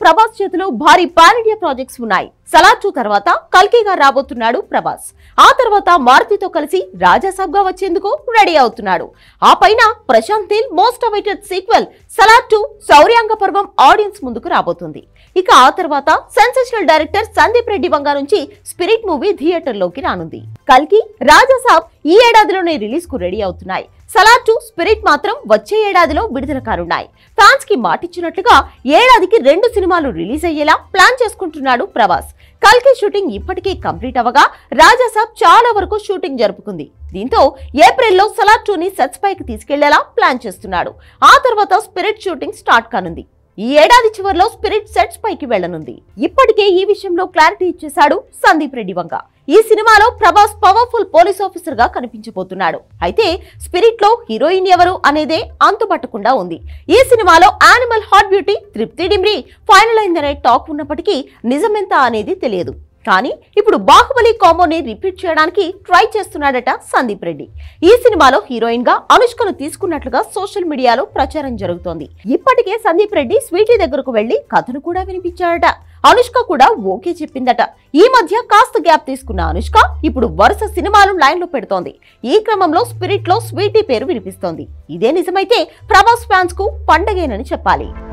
ప్రభాస్ చేతిలో భారీ pan India projects ఉన్నాయి సలార్ టూ తర్వాత కల్కిగా రాబోతున్నాడు ప్రభాస్ ఆ తర్వాత మారుతితో కలిసి రాజాసాబ్ గా వచ్చేందుకు రెడీ అవుతున్నాడు ఆ పైన Prashanth Neel most awaited sequel Salaar two Shouryanga Parvam audience ముందుకు రాబోతుంది ఇక ఆ తర్వాత సెన్సేషనల్ డైరెక్టర్ సందీప్ రెడ్డి వంగా నుంచి స్పిరిట్ మూవీ థియేటర్ లోకి రానుంది కల్కి రాజాసాబ్ ఈ ఏడాదిలోనే రిలీజ్ కు రెడీ అవుతున్నాయి సలార్ టూ స్పిరిట్ మాత్రం వచ్చే ఏడాదిలో విడుదల కానున్నాయి ఫ్యాన్స్ కి మాటిచ్చినట్లుగా ఏడాదికి రెండు సినిమాలు రిలీజ్ అయ్యేలా ప్లాన్ చేసుకుంటున్నాడు ప్రభాస్ కల్కి షూటింగ్ ఇప్పటికే కంప్లీట్ అవగా రాజాసాబ్ చాలా వరకు షూటింగ్ జరుపుకుంది దీంతో ఏప్రిల్లో సలార్ టూ ని సెట్స్ పైకి తీసుకెళ్లేలా ప్లాన్ చేస్తున్నాడు ఆ తర్వాత స్పిరిట్ షూటింగ్ స్టార్ట్ కానుంది ఈ ఏడాది చివరిలో స్పిరిట్ సెట్స్ పైకి వెళ్లనుంది ఇప్పటికే ఈ విషయంలో క్లారిటీ ఇచ్చేశాడు సందీప్ రెడ్డి వంగ ఈ సినిమాలో ప్రభాస్ పవర్ఫుల్ పోలీస్ ఆఫీసర్ గా కనిపించబోతున్నాడు అయితే స్పిరిట్ లో హీరోయిన్ ఎవరు అనేదే అంతుపట్టకుండా ఉంది ఈ సినిమాలో యానిమల్ హాట్ బ్యూటీ తృప్తి డిమ్రీ ఫైనల్ అయిందనే టాక్ ఉన్నప్పటికీ నిజమెంత అనేది తెలియదు కానీ ఇప్పుడు బాహుబలి కాంబోని రిపీట్ చేయడానికి ట్రై చేస్తున్నాడట సందీప్ రెడ్డి ఈ సినిమాలో హీరోయిన్ గా అనుష్కను తీసుకున్నట్లుగా సోషల్ మీడియాలో ప్రచారం జరుగుతోంది ఇప్పటికే సందీప్ రెడ్డి స్వీటీ దగ్గరకు వెళ్లి కథను కూడా వినిపించాడట అనుష్క కూడా ఓకే చెప్పిందట ఈ మధ్య కాస్త గ్యాప్ తీసుకున్న అనుష్క ఇప్పుడు వరుస సినిమాలు లైన్ లో పెడుతోంది ఈ క్రమంలో స్పిరిట్ లో స్వీటీ పేరు వినిపిస్తోంది ఇదే నిజమైతే ప్రభాస్ ఫ్యాన్స్ కు పండగేనని చెప్పాలి